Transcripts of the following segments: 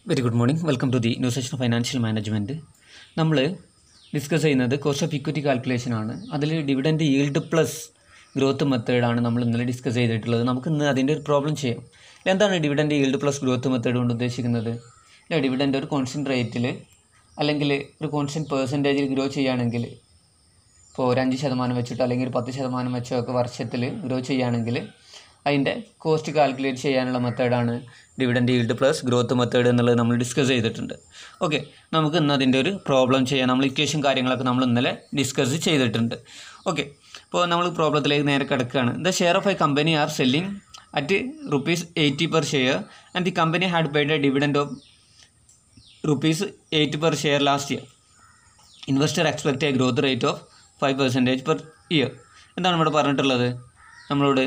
very good morning welcome to the new session of financial management നമ്മൾ discuss ചെയ്യുന്നത് cost of equity calculation ആണ് അതിൽ dividend yield plus growth മെത്തേഡാണ് നമ്മൾ ഇന്നലെ ഡിസ്കസ് ചെയ്തിട്ടുള്ളത് നമുക്ക് ഇന്ന് അതിൻ്റെ ഒരു പ്രോബ്ലം ചെയ്യാം എന്താണ് dividend yield plus growth method കൊണ്ട് ഉദ്ദേശിക്കുന്നത് ഇല്ല ഡിവിഡൻഡ് ഒരു കോൺസ്റ്റൻറ്റ് റേറ്റിൽ അല്ലെങ്കിൽ ഒരു കോൺസ്റ്റൻറ്റ് പേഴ്സൻറ്റേജിൽ ഗ്രോ ചെയ്യുകയാണെങ്കിൽ ഇപ്പോൾ ഒരു അഞ്ച് ശതമാനം വെച്ചിട്ടോ അല്ലെങ്കിൽ ഒരു പത്ത് ശതമാനം വെച്ചോ ഒക്കെ വർഷത്തിൽ ഗ്രോ ചെയ്യുകയാണെങ്കിൽ അതിൻ്റെ കോസ്റ്റ് കാൽക്കുലേറ്റ് ചെയ്യാനുള്ള മെത്തേഡാണ് dividend yield plus growth method എന്നുള്ളത് നമ്മൾ ഡിസ്കസ് ചെയ്തിട്ടുണ്ട് ഓക്കെ നമുക്ക് ഇന്ന് അതിൻ്റെ ഒരു പ്രോബ്ലം ചെയ്യാം നമ്മൾ ഇക്വേഷൻ കാര്യങ്ങളൊക്കെ നമ്മൾ ഇന്നലെ ഡിസ്കസ് ചെയ്തിട്ടുണ്ട് ഓക്കെ അപ്പോൾ നമ്മൾ പ്രോബ്ലത്തിലേക്ക് നേരെ കിടക്കുകയാണ് the share of a company are selling at rupees eighty per share and the company had paid a dividend of rupees eight per share last year investor expect a growth rate of five percentage per year എന്താണ് ഇവിടെ പറഞ്ഞിട്ടുള്ളത് നമ്മളോട്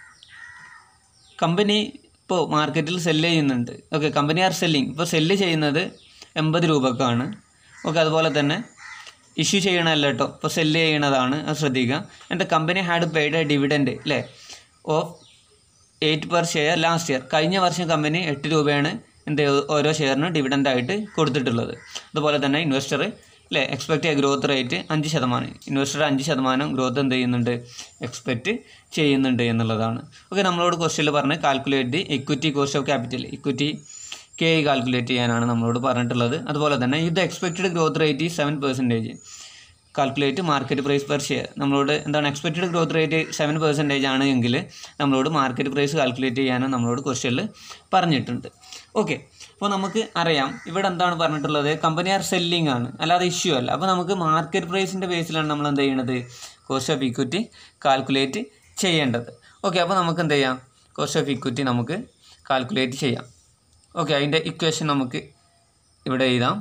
company ഇപ്പോൾ മാർക്കറ്റിൽ sell ചെയ്യുന്നുണ്ട് okay company are selling ഇപ്പോൾ sell ചെയ്യുന്നത് എൺപത് രൂപക്കാണ് ഓക്കെ അതുപോലെ തന്നെ ഇഷ്യൂ ചെയ്യണമല്ല കേട്ടോ ഇപ്പോൾ സെല്ല് ചെയ്യണതാണ് അത് ശ്രദ്ധിക്കുക എൻ്റെ company had paid a dividend അല്ലേ of eight per share last year കഴിഞ്ഞ വർഷം കമ്പനി എട്ട് രൂപയാണ് എന്ത് ഓരോ ഷെയറിന് ഡിവിഡൻ്റ് ആയിട്ട് കൊടുത്തിട്ടുള്ളത് അതുപോലെ തന്നെ ഇൻവെസ്റ്റർ അല്ലേ എക്സ്പെക്റ്റ് ചെയ്യുക ഗ്രോത്ത് റേറ്റ് അഞ്ച് ശതമാനം ഇൻവെസ്റ്റർ അഞ്ച് ശതമാനം ഗ്രോത്ത് എന്ത് ചെയ്യുന്നുണ്ട് എക്സ്പെക്റ്റ് ചെയ്യുന്നുണ്ട് എന്നുള്ളതാണ് ഓക്കെ നമ്മളോട് ക്വസ്റ്റ്യനിൽ പറഞ്ഞ് calculate the equity cost of capital equity K calculate ചെയ്യാനാണ് നമ്മളോട് പറഞ്ഞിട്ടുള്ളത് അതുപോലെ തന്നെ ഇത് എക്സ്പെക്റ്റഡ് ഗ്രോത്ത് റേറ്റ് ഈ seven percentage calculate market price per share നമ്മളോട് എന്താണ് expected growth rate seven percentage ആണ് എങ്കിൽ നമ്മളോട് മാർക്കറ്റ് പ്രൈസ് കാൽക്കുലേറ്റ് ചെയ്യാനും നമ്മളോട് ക്വസ്റ്റ്യനിൽ പറഞ്ഞിട്ടുണ്ട് ഓക്കെ അപ്പോൾ നമുക്ക് അറിയാം ഇവിടെ എന്താണ് പറഞ്ഞിട്ടുള്ളത് കമ്പനി ആർ സെല്ലിംഗ് ആണ് അല്ലാതെ ഇഷ്യൂ അല്ല അപ്പോൾ നമുക്ക് മാർക്കറ്റ് പ്രൈസിൻ്റെ ബേസിലാണ് നമ്മൾ എന്ത് ചെയ്യേണ്ടത് കോസ്റ്റ് ഓഫ് ഇക്വിറ്റി കാൽക്കുലേറ്റ് ചെയ്യേണ്ടത് ഓക്കെ അപ്പോൾ നമുക്ക് എന്ത് ചെയ്യാം കോസ്റ്റ് ഓഫ് ഇക്വിറ്റി നമുക്ക് കാൽക്കുലേറ്റ് ചെയ്യാം ഓക്കെ അതിൻ്റെ ഇക്വേഷൻ നമുക്ക് ഇവിടെ എഴുതാം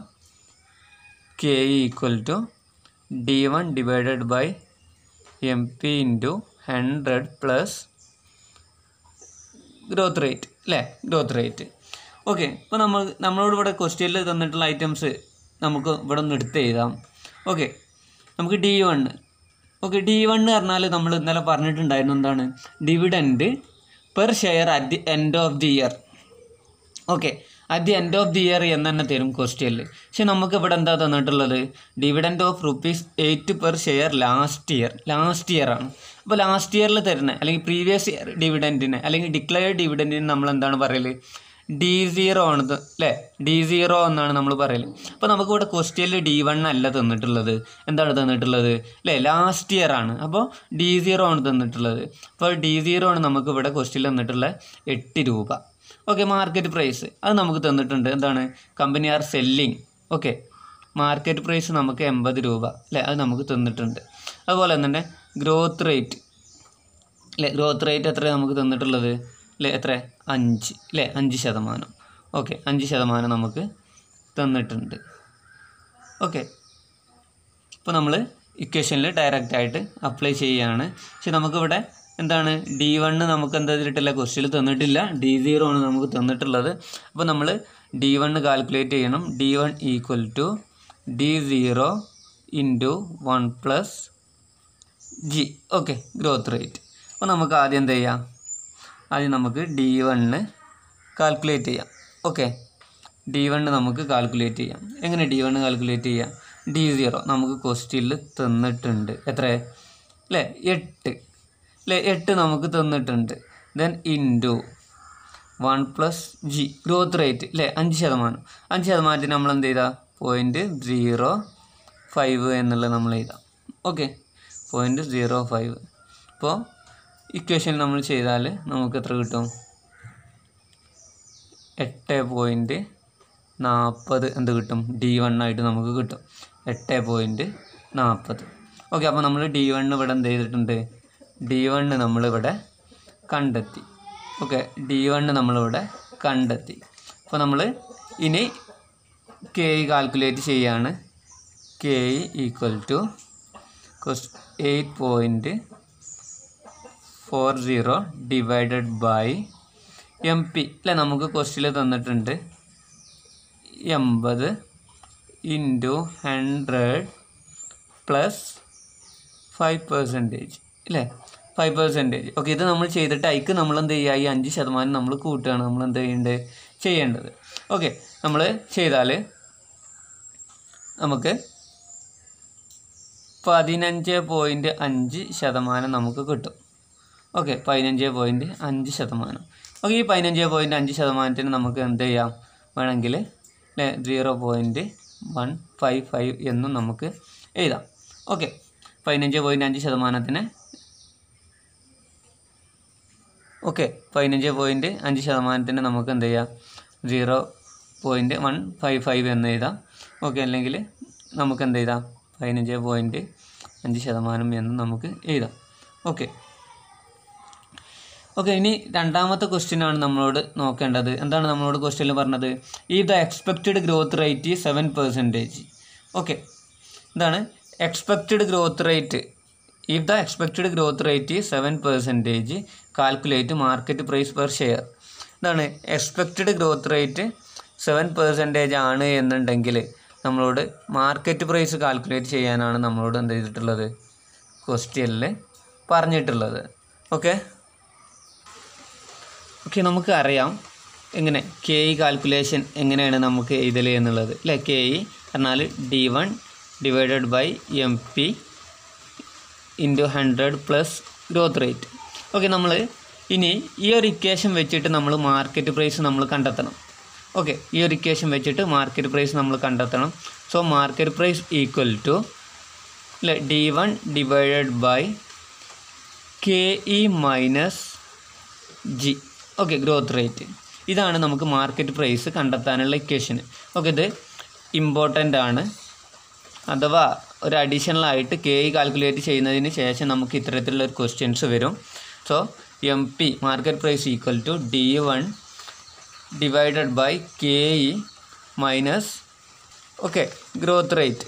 K equal to D one divided by M P into hundred plus growth rate അല്ലേ ഗ്രോത്ത് റേറ്റ് ഓക്കെ ഇപ്പോൾ നമ്മൾ നമ്മളോട് ഇവിടെ ക്വസ്റ്റ്യനിൽ തന്നിട്ടുള്ള ഐറ്റംസ് നമുക്ക് ഇവിടെ ഒന്ന് എടുത്ത് എഴുതാം ഓക്കെ നമുക്ക് D one okay D one പറഞ്ഞാൽ നമ്മൾ ഇന്നലെ പറഞ്ഞിട്ടുണ്ടായിരുന്നു എന്താണ് dividend per share at the end of the year okay at the end of the year എന്ന് തന്നെ തരും ക്വസ്റ്റ്യനിൽ പക്ഷെ നമുക്ക് ഇവിടെ എന്താ തന്നിട്ടുള്ളത് dividend of rupees eight per share last year last year ആണ് അപ്പോൾ ലാസ്റ്റ് ഇയറിൽ തരുന്നത് അല്ലെങ്കിൽ പ്രീവിയസ് ഇയർ ഡിവിഡൻറ്റിന് അല്ലെങ്കിൽ ഡിക്ലെയർഡ് ഡിവിഡൻറ്റിന് നമ്മൾ എന്താണ് പറയൽ ഡി സീറോ ആണ് ഇത് അല്ലേ ഡി സീറോ എന്നാണ് നമ്മൾ പറയൽ അപ്പോൾ നമുക്ക് ഇവിടെ ക്വസ്റ്റ്യനിൽ ഡി വൺ അല്ല തന്നിട്ടുള്ളത് എന്താണ് തന്നിട്ടുള്ളത് അല്ലേ ലാസ്റ്റ് ഇയർ ആണ് അപ്പോൾ ഡി സീറോ ആണ് തന്നിട്ടുള്ളത് അപ്പോൾ ഡി സീറോ ആണ് നമുക്ക് ഇവിടെ ക്വസ്റ്റ്യനിൽ തന്നിട്ടുള്ള എട്ട് രൂപ ഓക്കെ മാർക്കറ്റ് പ്രൈസ് അത് നമുക്ക് തന്നിട്ടുണ്ട് എന്താണ് company are selling okay market price നമുക്ക് എൺപത് രൂപ അല്ലേ അത് നമുക്ക് തന്നിട്ടുണ്ട് അതുപോലെ തന്നെ ഗ്രോത്ത് റേറ്റ് അല്ലേ ഗ്രോത്ത് റേറ്റ് എത്ര നമുക്ക് തന്നിട്ടുള്ളത് അല്ലേ എത്ര അഞ്ച് അല്ലേ അഞ്ച് ശതമാനം ഓക്കെ അഞ്ച് ശതമാനം നമുക്ക് തന്നിട്ടുണ്ട് ഓക്കെ ഇപ്പോൾ നമ്മൾ ഇക്വേഷനിൽ ഡയറക്റ്റ് ആയിട്ട് അപ്ലൈ ചെയ്യുകയാണ് പക്ഷെ നമുക്കിവിടെ എന്താണ് ഡി വണ്ണ് നമുക്ക് എന്താ ചെയ്തിട്ടില്ല ക്വസ്റ്റ്യൻ തന്നിട്ടില്ല ഡി സീറോ ആണ് നമുക്ക് തന്നിട്ടുള്ളത് അപ്പോൾ നമ്മൾ ഡി വണ്ണ് കാൽക്കുലേറ്റ് ചെയ്യണം D one equal to D zero into one plus G okay growth rate അപ്പോൾ നമുക്ക് ആദ്യം എന്ത് ചെയ്യാം ആദ്യം നമുക്ക് ഡി വണ്ണ് കാൽക്കുലേറ്റ് ചെയ്യാം ഓക്കെ ഡി വണ്ണ് നമുക്ക് കാൽക്കുലേറ്റ് ചെയ്യാം എങ്ങനെ ഡി വണ്ണ് കാൽക്കുലേറ്റ് ചെയ്യാം ഡി സീറോ നമുക്ക് ക്വസ്റ്റ്യനിൽ തന്നിട്ടുണ്ട് എത്ര അല്ലേ എട്ട് അല്ലേ എട്ട് നമുക്ക് തന്നിട്ടുണ്ട് then into one plus G growth rate അല്ലേ അഞ്ച് ശതമാനം അഞ്ച് ശതമാനത്തിന് നമ്മൾ എന്ത് ചെയ്താൽ പോയിൻറ്റ് സീറോ ഫൈവ് എന്നുള്ളത് നമ്മൾ എഴുതാം ഓക്കെ പോയിൻറ്റ് സീറോ ഫൈവ് അപ്പോൾ ഇക്വേഷൻ നമ്മൾ ചെയ്താൽ നമുക്ക് എത്ര കിട്ടും എട്ട് പോയിൻറ്റ് നാൽപ്പത് എന്ത് കിട്ടും ഡി വൺ ആയിട്ട് നമുക്ക് കിട്ടും എട്ട് പോയിൻറ്റ് നാൽപ്പത് ഓക്കെ അപ്പോൾ നമ്മൾ ഡി വണ്ണ് ഇവിടെ എന്ത് ചെയ്തിട്ടുണ്ട് ഡി വണ്ണ് നമ്മളിവിടെ കണ്ടെത്തി ഓക്കെ ഡി വണ്ണ് നമ്മളിവിടെ കണ്ടെത്തി അപ്പോൾ നമ്മൾ ഇനി കെ കാൽക്കുലേറ്റ് ചെയ്യാണ് K equal to eight point four zero divided by M P അല്ലേ നമുക്ക് ക്വസ്റ്റിൽ തന്നിട്ടുണ്ട് എൺപത് into hundred plus five percentage അല്ലേ ഫൈവ് പെർസെൻറ്റേജ് ഓക്കെ ഇത് നമ്മൾ ചെയ്തിട്ട് അതിക്ക് നമ്മൾ എന്ത് ചെയ്യുക ഈ അഞ്ച് ശതമാനം നമ്മൾ കൂട്ടുകയാണ് നമ്മൾ എന്ത് ചെയ്യേണ്ടത് ചെയ്യേണ്ടത് ഓക്കെ നമ്മൾ ചെയ്താൽ നമുക്ക് പതിനഞ്ച് പോയിൻറ്റ് അഞ്ച് ശതമാനം നമുക്ക് കിട്ടും ഓക്കെ പതിനഞ്ച് പോയിൻറ്റ് അഞ്ച് ശതമാനം ഓക്കെ ഈ പതിനഞ്ച് പോയിൻറ്റ് അഞ്ച് ശതമാനത്തിന് നമുക്ക് എന്ത് ചെയ്യാം വേണമെങ്കിൽ അല്ലേ zero point one five five എന്നും നമുക്ക് എഴുതാം ഓക്കെ പതിനഞ്ച് പോയിൻറ്റ് അഞ്ച് ശതമാനത്തിന് ഓക്കെ പതിനഞ്ച് പോയിൻറ്റ് അഞ്ച് ശതമാനത്തിന് നമുക്ക് എന്ത് ചെയ്യാം zero point one five five എന്ന് എഴുതാം ഓക്കെ അല്ലെങ്കിൽ നമുക്ക് എന്ത് എഴുതാം പതിനഞ്ച് പോയിൻറ്റ് അഞ്ച് ശതമാനം എന്ന് നമുക്ക് എഴുതാം ഓക്കെ ഓക്കെ ഇനി രണ്ടാമത്തെ ക്വസ്റ്റ്യൻ ആണ് നമ്മളോട് നോക്കേണ്ടത് എന്താണ് നമ്മളോട് ക്വസ്റ്റ്യനിൽ പറഞ്ഞത് ഈ the expected growth rate seven percentage okay എന്താണ് expected growth rate if the expected growth rate seven percentage calculate market price per share എന്താണ് expected growth rate seven percentage ആണ് എന്നുണ്ടെങ്കിൽ നമ്മളോട് മാർക്കറ്റ് പ്രൈസ് കാൽക്കുലേറ്റ് ചെയ്യാനാണ് നമ്മളോട് എന്ത് ചെയ്തിട്ടുള്ളത് ക്വസ്റ്റ്യനിൽ പറഞ്ഞിട്ടുള്ളത് ഓക്കെ ഓക്കെ നമുക്ക് അറിയാം എങ്ങനെ കെ ഇ കാൽക്കുലേഷൻ എങ്ങനെയാണ് നമുക്ക് എഴുതൽ എന്നുള്ളത് അല്ലേ കെ ഇ പറഞ്ഞാൽ D one divided by M P into hundred plus growth rate okay നമ്മൾ ഇനി ഈ ഒരു ഇക്വേഷൻ വെച്ചിട്ട് നമ്മൾ മാർക്കറ്റ് പ്രൈസ് നമ്മൾ കണ്ടെത്തണം ഓക്കെ ഈ ഒരു ഇക്വേഷൻ വെച്ചിട്ട് മാർക്കറ്റ് പ്രൈസ് നമ്മൾ കണ്ടെത്തണം so market price equal to അല്ലേ D one divided by K E minus G okay growth rate ഇതാണ് നമുക്ക് മാർക്കറ്റ് പ്രൈസ് കണ്ടെത്താനുള്ള ഇക്വേഷൻ ഓക്കെ ഇത് ഇമ്പോർട്ടൻ്റ് ആണ് അഥവാ ഒരു അഡീഷണൽ ആയിട്ട് കെ ഇ കാൽക്കുലേറ്റ് ചെയ്യുന്നതിന് ശേഷം നമുക്ക് ഇത്തരത്തിലുള്ള ഒരു ക്വസ്റ്റ്യൻസ് വരും so M P market price equal to D one divided by K E minus okay growth rate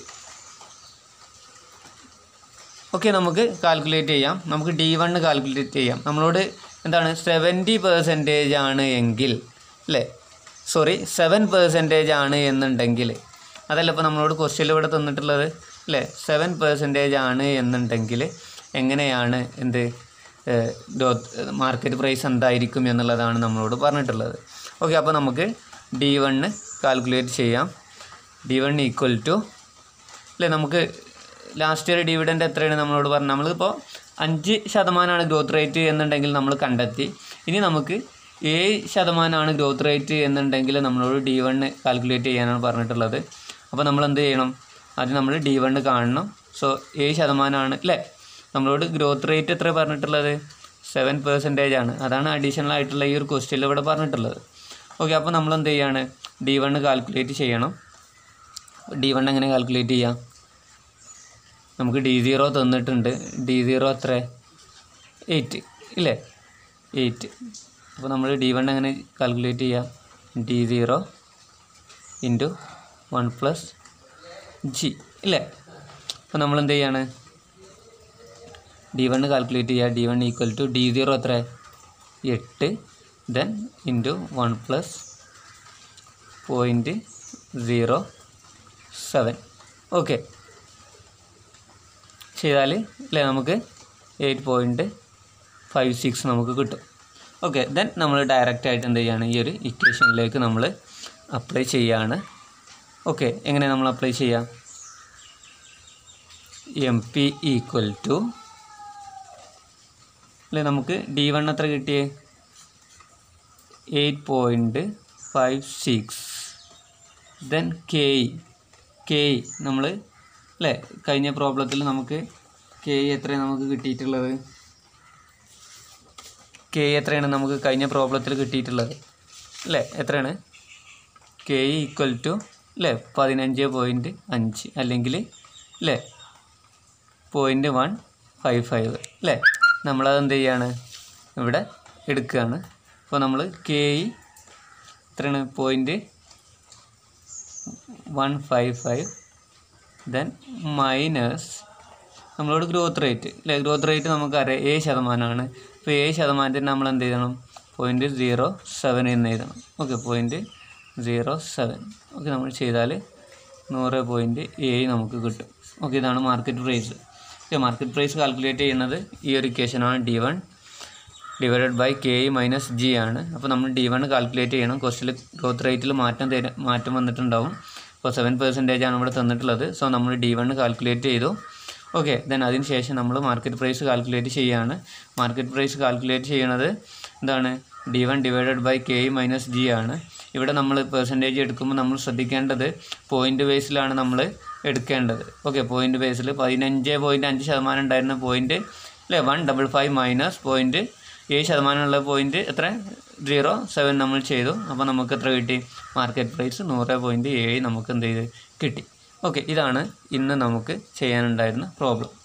okay നമുക്ക് കാൽക്കുലേറ്റ് ചെയ്യാം നമുക്ക് ഡി വണ്ണ് കാൽക്കുലേറ്റ് ചെയ്യാം നമ്മളോട് എന്താണ് സെവൻറ്റി പെർസെൻറ്റേജ് ആണ് എങ്കിൽ അല്ലേ സോറി സെവൻ പെർസെൻറ്റേജ് ആണ് എന്നുണ്ടെങ്കിൽ അതല്ല ഇപ്പോൾ നമ്മളോട് ക്വസ്റ്റ്യൻ ഇവിടെ തന്നിട്ടുള്ളത് അല്ലേ സെവൻ പെർസെൻറ്റേജ് ആണ് എന്നുണ്ടെങ്കിൽ എങ്ങനെയാണ് എന്ത് ഗ്രോത്ത് മാർക്കറ്റ് പ്രൈസ് എന്തായിരിക്കും എന്നുള്ളതാണ് നമ്മളോട് പറഞ്ഞിട്ടുള്ളത് ഓക്കെ അപ്പോൾ നമുക്ക് ഡി വണ്ണ് കാൽക്കുലേറ്റ് ചെയ്യാം ഡി വൺ ഈക്വൽ ടു അല്ലേ നമുക്ക് ലാസ്റ്റ് ഇയർ ഡിവിഡൻഡ് എത്രയാണ് നമ്മളോട് പറഞ്ഞത് നമ്മളിപ്പോൾ അഞ്ച് ശതമാനമാണ് ഗ്രോത്ത് റേറ്റ് എന്നുണ്ടെങ്കിൽ നമ്മൾ കണ്ടെത്തി ഇനി നമുക്ക് ഏഴ് ശതമാനമാണ് ഗ്രോത്ത് റേറ്റ് എന്നുണ്ടെങ്കിൽ നമ്മളോട് ഡി വണ്ണ് കാൽക്കുലേറ്റ് ചെയ്യാനാണ് പറഞ്ഞിട്ടുള്ളത് അപ്പോൾ നമ്മൾ എന്ത് ചെയ്യണം ആദ്യം നമ്മൾ ഡി വണ്ണ് കാണണം സോ ഏഴ് ശതമാനമാണ് അല്ലേ നമ്മളോട് ഗ്രോത്ത് റേറ്റ് എത്ര പറഞ്ഞിട്ടുള്ളത് സെവൻ പെർസെൻറ്റേജ് ആണ് അതാണ് അഡീഷണൽ ആയിട്ടുള്ള ഈ ഒരു ക്വസ്റ്റ്യനിൽ ഇവിടെ പറഞ്ഞിട്ടുള്ളത് ഓക്കെ അപ്പോൾ നമ്മൾ എന്ത് ചെയ്യാണ് ഡി വണ്ണ് കാൽക്കുലേറ്റ് ചെയ്യണം ഡി വൺ എങ്ങനെ കാൽക്കുലേറ്റ് ചെയ്യാം നമുക്ക് ഡി സീറോ തന്നിട്ടുണ്ട് ഡി സീറോ എത്ര എയ്റ്റ് ഇല്ലേ എയ്റ്റ് അപ്പോൾ നമ്മൾ ഡി വൺ എങ്ങനെ കാൽക്കുലേറ്റ് ചെയ്യാം D zero into one plus G ഇല്ലേ അപ്പോൾ നമ്മൾ എന്ത് ചെയ്യാണ് ഡി വണ്ണ് കാൽക്കുലേറ്റ് ചെയ്യുക D one equal to D zero എത്ര എട്ട് then into one plus point zero seven okay ചെയ്താൽ അല്ലേ നമുക്ക് എയ്റ്റ് പോയിൻറ്റ് ഫൈവ് സിക്സ് നമുക്ക് കിട്ടും ഓക്കെ ദെൻ നമ്മൾ ഡയറക്റ്റ് ആയിട്ട് എന്ത് ചെയ്യാണ് ഈ ഒരു ഇക്വേഷനിലേക്ക് നമ്മൾ അപ്ലൈ ചെയ്യാണ് ഓക്കെ എങ്ങനെ നമ്മൾ അപ്ലൈ ചെയ്യാം എം പി ഈക്വൽ ടു അല്ലേ നമുക്ക് ഡി വൺ എത്ര കിട്ടിയേ eight point five six then K E K E നമ്മൾ അല്ലേ കഴിഞ്ഞ പ്രോബ്ലത്തിൽ നമുക്ക് കെ ഇ എത്രയാണ് നമുക്ക് കിട്ടിയിട്ടുള്ളത് കെ ഇ എത്രയാണ് നമുക്ക് കഴിഞ്ഞ പ്രോബ്ലത്തിൽ കിട്ടിയിട്ടുള്ളത് അല്ലേ എത്രയാണ് കെ ഇ ഈക്വൽ ടു അല്ലേ പതിനഞ്ച് പോയിൻറ്റ് അഞ്ച് അല്ലെങ്കിൽ അല്ലേ പോയിൻറ്റ് വൺ ഫൈവ് ഫൈവ് അല്ലേ നമ്മളത് എന്ത് ചെയ്യാണ് ഇവിടെ എടുക്കുകയാണ് അപ്പോൾ നമ്മൾ കെ ഇ എത്രയാണ് point one five five then minus നമ്മളോട് ഗ്രോത്ത് റേറ്റ് അല്ലേ ഗ്രോത്ത് റേറ്റ് നമുക്കറിയാം ഏഴ് ശതമാനമാണ് അപ്പോൾ ഏഴ് ശതമാനത്തിന് നമ്മൾ എന്ത് ചെയ്യണം പോയിൻറ്റ് സീറോ സെവൻ എന്ന് എഴുതണം okay point zero seven okay നമ്മൾ ചെയ്താൽ നൂറ് പോയിൻറ്റ് ഏഴ് നമുക്ക് കിട്ടും ഓക്കെ ഇതാണ് market price okay market price calculate ചെയ്യുന്നത് ഈ ഒരു ഇക്വേഷനാണ് D one divided by K E minus G ആണ് അപ്പോൾ നമ്മൾ ഡി വൺ കാൽക്കുലേറ്റ് ചെയ്യണം ക്വസ്റ്റിൽ ഗ്രോത്ത് റേറ്റിൽ മാറ്റം തര മാറ്റം വന്നിട്ടുണ്ടാവും അപ്പോൾ സെവൻ പെർസെൻറ്റേജ് ആണ് ഇവിടെ തന്നിട്ടുള്ളത് സോ നമ്മൾ ഡി വൺ കാൽക്കുലേറ്റ് ചെയ്തു ഓക്കെ ദെൻ അതിന് ശേഷം നമ്മൾ മാർക്കറ്റ് പ്രൈസ് കാൽക്കുലേറ്റ് ചെയ്യുകയാണ് മാർക്കറ്റ് പ്രൈസ് കാൽക്കുലേറ്റ് ചെയ്യണത് എന്താണ് D one divided by K E minus G ആണ് ഇവിടെ നമ്മൾ പെർസെൻറ്റേജ് എടുക്കുമ്പോൾ നമ്മൾ ശ്രദ്ധിക്കേണ്ടത് പോയിൻ്റ് ബേസിലാണ് നമ്മൾ എടുക്കേണ്ടത് ഓക്കെ പോയിൻ്റ് ബേസിൽ പതിനഞ്ച് പോയിൻറ്റ് അഞ്ച് ശതമാനം ഉണ്ടായിരുന്ന പോയിൻറ്റ് അല്ലേ one double five minus point ഏഴ് ശതമാനമുള്ള പോയിൻറ്റ് എത്ര സീറോ സെവൻ നമ്മൾ ചെയ്തു അപ്പോൾ നമുക്ക് എത്ര കിട്ടി മാർക്കറ്റ് പ്രൈസ് നൂറ് പോയിൻറ്റ് ഏഴ് നമുക്ക് എന്ത് ചെയ്ത് കിട്ടി ഓക്കെ ഇതാണ് ഇന്ന് നമുക്ക് ചെയ്യാനുണ്ടായിരുന്ന പ്രോബ്ലം